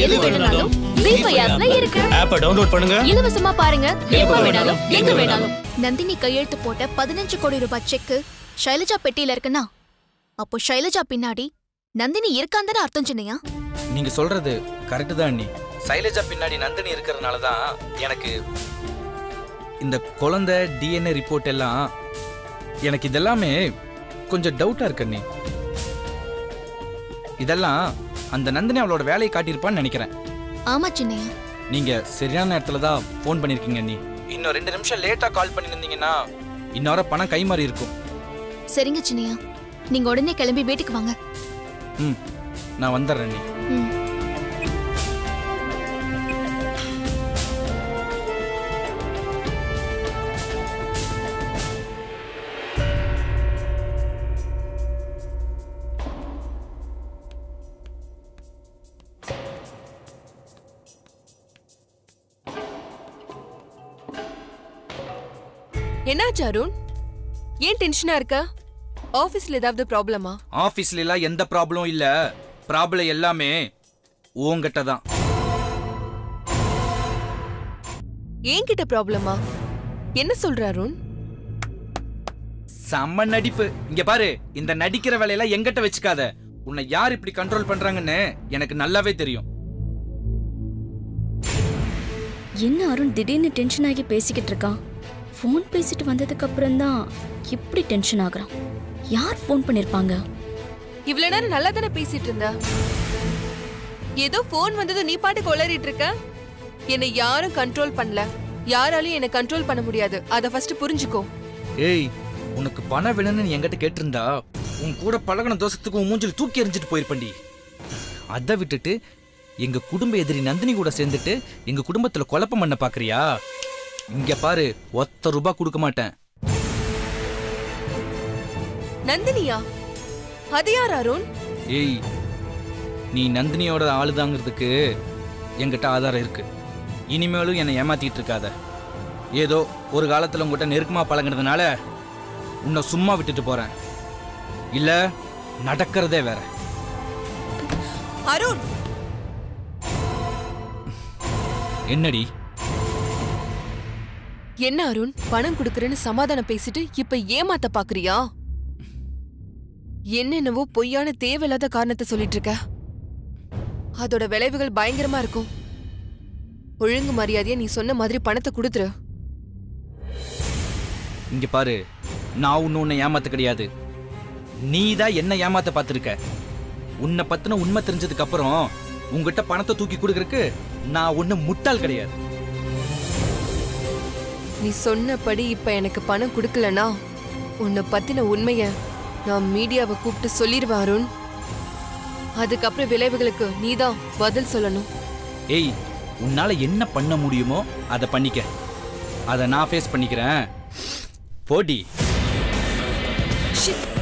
எது வேணும்னாலும் ஜீஃபை ஆப்ல இருக்கு ஆப்பை டவுன்லோட் பண்ணுங்க இலவசமா பாருங்க எப்ப வேணாலும் எங்க வேணாலும் நந்தினி கையெழுத்து போட்ட பதினஞ்சு கோடி ரூபாய் செக்கு ஷைலஜா பெட்டியில இருக்குன்னா அப்போ ஷைலஜா பின்னாடி நந்தினி இருக்கான்னு தானே அர்த்தம் சின்னையா நீங்க சொல்றது கரெக்டு தான் அண்ணி சைலஜா பின்னாடி நந்தினி இருக்கிறதுனால தான் எனக்கு இந்த குழந்தை டிஎன்ஏ ரிப்போர்ட் எல்லாம் எனக்கு இதெல்லாமே கொஞ்சம் டவுட்டா இருக்கு அண்ணி இதெல்லாம் அந்த நந்தினி அவளோட வேலையை காட்டியிருப்பான்னு நினைக்கிறேன் ஆமா சின்னையா நீங்க சரியான நேரத்துல தான் ஃபோன் பண்ணிருக்கீங்க அண்ணி இன்னும் ரெண்டு நிமிஷம் லேட்டா கால் பண்ணியிருந்தீங்கன்னா இன்னொரு பணம் கை மாறி இருக்கும் சரிங்க சின்னையா நீங்க உடனே கிளம்பி வீட்டுக்கு வாங்க ம் நான் வந்துடுறேன் அண்ணி ம். என்னாச்சு அருண் ஏன் டென்ஷனா இருக்க ஆபீஸ்ல ஏதாவது ப்ராப்ளமா ஆஃபீஸ்ல எல்லாம் எந்த ப்ராப்ளமும் இல்ல ப்ராப்ளம் எல்லாமே உங்ககிட்ட தான் என்கிட்ட ப்ராப்ளமா என்ன சொல்ற அருண் செம்ம நடிப்பு இங்க பாரு இந்த நடிக்கிற வேலையெல்லாம் எங்கிட்ட வச்சுக்காத உன்னை யார் இப்படி கண்ட்ரோல் பண்றாங்கன்னு எனக்கு நல்லாவே தெரியும் என்ன அருண் திடீர்னு டென்ஷன் ஆகி பேசிக்கிட்டு இருக்கான் ஃபோன் பேசிட்டு வந்ததுக்கு அப்புறம் தான் இப்படி டென்ஷன் ஆகுறான் யார் ஃபோன் பண்ணிருப்பாங்க இவ்வளவு நேரம் நல்லா தானே பேசிட்டு இருந்த ஏதோ ஃபோன் வந்தது நீ பாட்டுக்கு உளறிட்டு இருக்க என்னை யாரும் கண்ட்ரோல் பண்ணல யாராலையும் என்னை கண்ட்ரோல் பண்ண முடியாது அத ஃபர்ஸ்ட் புரிஞ்சுக்கோ ஏய் உனக்கு பணம் வேணும்னு நீ என்கிட்ட கேட்டிருந்தா உன் கூட பழகின தோசத்துக்கு உன் மூஞ்சில தூக்கி எறிஞ்சிட்டு போயிருப்பண்டி அதை விட்டுட்டு எங்க குடும்ப எதிரி நந்தினி கூட சேர்ந்துட்டு எங்க குடும்பத்துல குழப்பம் பண்ண பாக்குறியா இங்க பாரு ஒத்த ரூபாய் கொடுக்க மாட்டேன் நந்தினியா அது யார் அருண் ஏய் நீ நந்தினியோட ஆளுதாங்கிறதுக்கு என்கிட்ட ஆதாரம் இருக்கு இனிமேலும் என்னை ஏமாத்திட்டு இருக்காத ஏதோ ஒரு காலத்துல உங்ககிட்ட நெருக்கமா பழகுனதுனால உன்னை சும்மா விட்டுட்டு போறேன் இல்ல நடக்கிறதே வேற அருண் என்னடி என்ன அருண் பணம் கொடுக்கறேன்னு சமாதானம் பேசிட்டு இப்ப ஏமாத்த பாக்குறியா என்னென்னவோ பொய்யான தேவையில்லாத காரணத்தை சொல்லிட்டு இருக்க அதோட விளைவுகள் பயங்கரமா இருக்கும் ஒழுங்கு மரியாதையா நீ சொன்ன மாதிரி பணத்தை கொடுத்துரு இங்க பாரு நான் உன்னை உன்னை ஏமாத்த கிடையாது நீ தான் என்ன ஏமாத்த பார்த்துருக்க உன்னை பத்தின உண்மை தெரிஞ்சதுக்கு அப்புறம் உங்ககிட்ட பணத்தை தூக்கி கொடுக்கறதுக்கு நான் ஒண்ணு முட்டாள் கிடையாது நீ சொன்னபடி இப்ப எனக்கு பணம் கொடுக்கலனா உன்னை பத்தின உண்மைய நான் மீடியாவை கூப்பிட்டு சொல்லிடுவேன் அருண் அதுக்கப்புறம் விளைவுகளுக்கு நீதான் பதில் சொல்லணும் ஏய் உன்னால என்ன பண்ண முடியுமோ அதை பண்ணிக்க அதை நான் ஃபேஸ் பண்ணிக்கிறேன் போடி ஷிட்